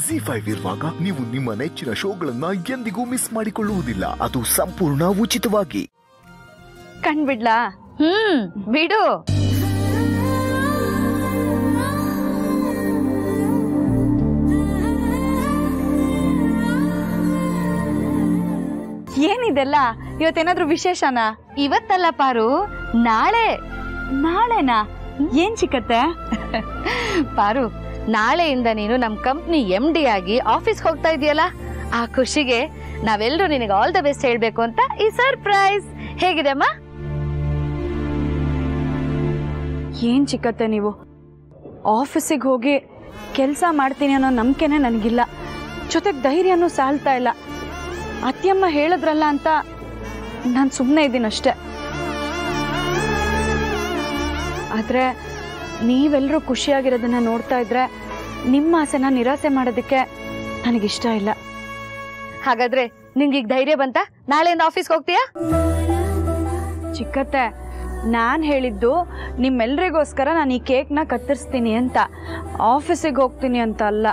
G five ಇರುವಾಗ ನೀವು ನಿಮ್ಮ ನೆಚ್ಚಿನ ಶೋಗಳನ್ನ ಎಂದಿಗೂ ಮಿಸ್ ಮಾಡಿಕೊಳ್ಳುವುದಿಲ್ಲ ಅದು ಸಂಪೂರ್ಣ ಉಚಿತವಾಗಿ ಕಣ್ಬಿಡ್ಲಾ ಹ್ಮ್ ಬಿಡು ಏನಿದೆಲ್ಲ ಇವತ್ತೇನಾದ್ರೂ ವಿಶೇಷನಾ ಇವತ್ತಲ್ಲ ಪಾರು ನಾಳೆ ನಾಳೆನಾ ಏನ್ ಚಿಕ್ಕತ್ತೆ ಪಾರು ನಾಳೆಯಿಂದ ನೀನು ನಮ್ ಕಂಪ್ನಿ ಎಂ ಡಿ ಆಗಿ ಆಫೀಸ್ ಹೋಗ್ತಾ ಇದೆಯಲ್ಲ ಆ ಖುಷಿಗೆ ನಾವೆಲ್ಲರೂ ನಿನಗೆ ಆಲ್ ದ ಬೆಸ್ಟ್ ಹೇಳ್ಬೇಕು ಅಂತ ಈ ಸರ್ಪ್ರೈಸ್ ಹೇಗಿದೆ ಅಮ್ಮ ಏನ್ ಚಿಕ್ಕತ್ತೆ ನೀವು ಆಫೀಸಿಗೆ ಹೋಗಿ ಕೆಲಸ ಮಾಡ್ತೀನಿ ಅನ್ನೋ ನಂಬಿಕೆನೇ ನನಗಿಲ್ಲ ಜೊತೆಗೆ ಧೈರ್ಯನೂ ಸಾಲ್ತಾ ಇಲ್ಲ ಅತ್ಯಮ್ಮ ಹೇಳಿದ್ರಲ್ಲ ಅಂತ ನಾನು ಸುಮ್ಮನೆ ಇದ್ದೀನಷ್ಟೆ ಆದರೆ ನೀವೆಲ್ಲರೂ ಖುಷಿಯಾಗಿರೋದನ್ನ ನೋಡ್ತಾ ಇದ್ರೆ ನಿಮ್ಮ ಆಸೆನ ನಿರಾಸೆ ಮಾಡೋದಕ್ಕೆ ನನಗಿಷ್ಟ ಇಲ್ಲ ಹಾಗಾದ್ರೆ ನಿಂಗೆ ಈಗ ಧೈರ್ಯ ಬಂತ ನಾಳೆಯಿಂದ ಆಫೀಸ್ಗೆ ಹೋಗ್ತೀಯಾ ಚಿಕ್ಕತ್ತೆ ನಾನು ಹೇಳಿದ್ದು ನಿಮ್ಮೆಲ್ರಿಗೋಸ್ಕರ ನಾನು ಈ ಕೇಕ್ನ ಕತ್ತರಿಸ್ತೀನಿ ಅಂತ ಆಫೀಸಿಗೆ ಹೋಗ್ತೀನಿ ಅಂತ ಅಲ್ಲ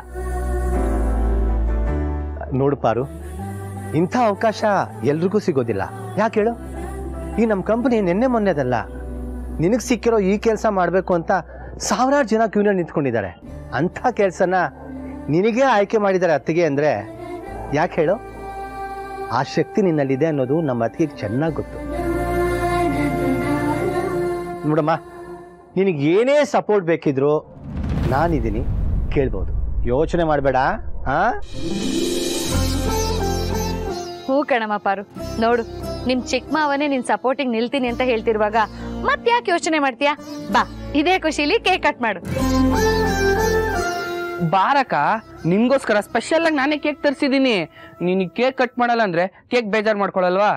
ನೋಡು ಪಾರು ಇಂಥ ಅವಕಾಶ ಎಲ್ರಿಗೂ ಸಿಗೋದಿಲ್ಲ ಯಾಕೆ ಹೇಳು ಈ ನಮ್ಮ ಕಂಪನಿ ನಿನ್ನೆ ಮೊನ್ನೆದಲ್ಲ ನಿನಗೆ ಸಿಕ್ಕಿರೋ ಈ ಕೆಲಸ ಮಾಡಬೇಕು ಅಂತ ಸಾವಿರಾರು ಜನ ಕ್ಯೂನಲ್ಲಿ ನಿಂತ್ಕೊಂಡಿದ್ದಾರೆ ಅಂಥ ಕೆಲಸನ ನಿನಗೇ ಆಯ್ಕೆ ಮಾಡಿದ್ದಾರೆ ಅತ್ತಿಗೆ ಅಂದರೆ ಯಾಕೆ ಹೇಳು ಆ ಶಕ್ತಿ ನಿನ್ನಲ್ಲಿದೆ ಅನ್ನೋದು ನಮ್ಮ ಅತ್ತಿಗೆ ಚೆನ್ನಾಗಿ ಗೊತ್ತು ನೋಡಮ್ಮ ನಿನಗೆ ಏನೇ ಸಪೋರ್ಟ್ ಬೇಕಿದ್ರು ನಾನಿದ್ದೀನಿ ಕೇಳ್ಬೋದು ಯೋಚನೆ ಮಾಡಬೇಡ ಹಾಂ ಹೂ ಕಣಮ್ಮ ಪಾರು ನೋಡು ನಿಮ್ ಚಿಕ್ಕ ಮಾವನೇ ನಿನ್ ಸಪೋರ್ಟಿಂಗ್ ನಿಲ್ತೀನಿ ಅಂತ ಹೇಳ್ತಿರುವಾಗ ಮತ್ ಯಾಕೆ ಯೋಚನೆ ಮಾಡ್ತೀಯಾ ಬಾ ಇದೇ ಖುಷಿಲಿ ಕೇಕ್ ಕಟ್ ಮಾಡು ಬಾರಕ ನಿನ್ಗೋಸ್ಕರ ಸ್ಪೆಷಲ್ ಆಗಿ ನಾನೇ ಕೇಕ್ ತರಿಸಿದ್ದೀನಿ ನೀನು ಕೇಕ್ ಕಟ್ ಮಾಡಲ್ಲ ಅಂದ್ರೆ ಕೇಕ್ ಬೇಜಾರ್ ಮಾಡ್ಕೊಳಲ್ವಾ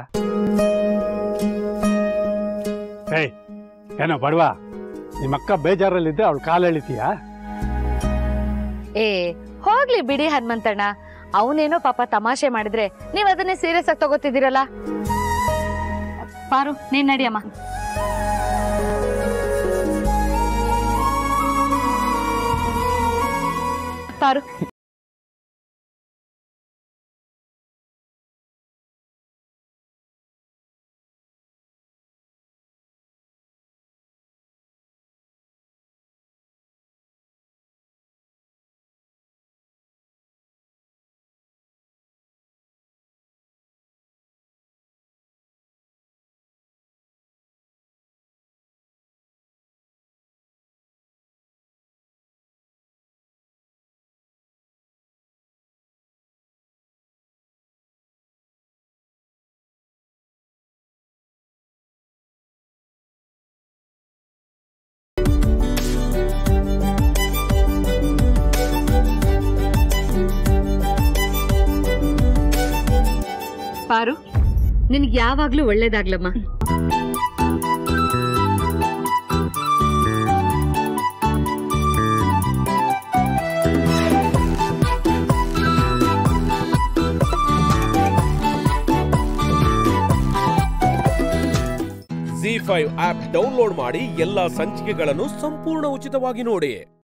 ಏಯ್ ಏನೋ ಬಡವಾ ನಿಮ್ಮ ಅಕ್ಕ ಬೇಜಾರಲ್ಲಿದ್ದೆ ಅವಳು ಕಾಲು ಎಳಿತೀಯಾ ಏ ಹೋಗ್ಲಿ ಬಿಡಿ ಹನುಮಂತಣ್ಣ ಅವನೇನೋ ಪಾಪ ತಮಾಷೆ ಮಾಡಿದ್ರೆ ನೀವ್ ಅದನ್ನೇ ಸೀರಿಯಸ್ ಆಗಿ ತಗೋತಿದ್ದೀರಲ್ಲ ಪಾರು ನೀನ್ ನಡಿಯಮ್ಮ ಪಾರು ಪಾರು ನಿನ್ಗೆ ಯಾವಾಗ್ಲೂ ಒಳ್ಳೇದಾಗ್ಲಮ್ಮ ಜಿ ಫೈವ್ ಆಪ್ ಡೌನ್ಲೋಡ್ ಮಾಡಿ ಎಲ್ಲಾ ಸಂಚಿಕೆಗಳನ್ನು ಸಂಪೂರ್ಣ ಉಚಿತವಾಗಿ ನೋಡಿ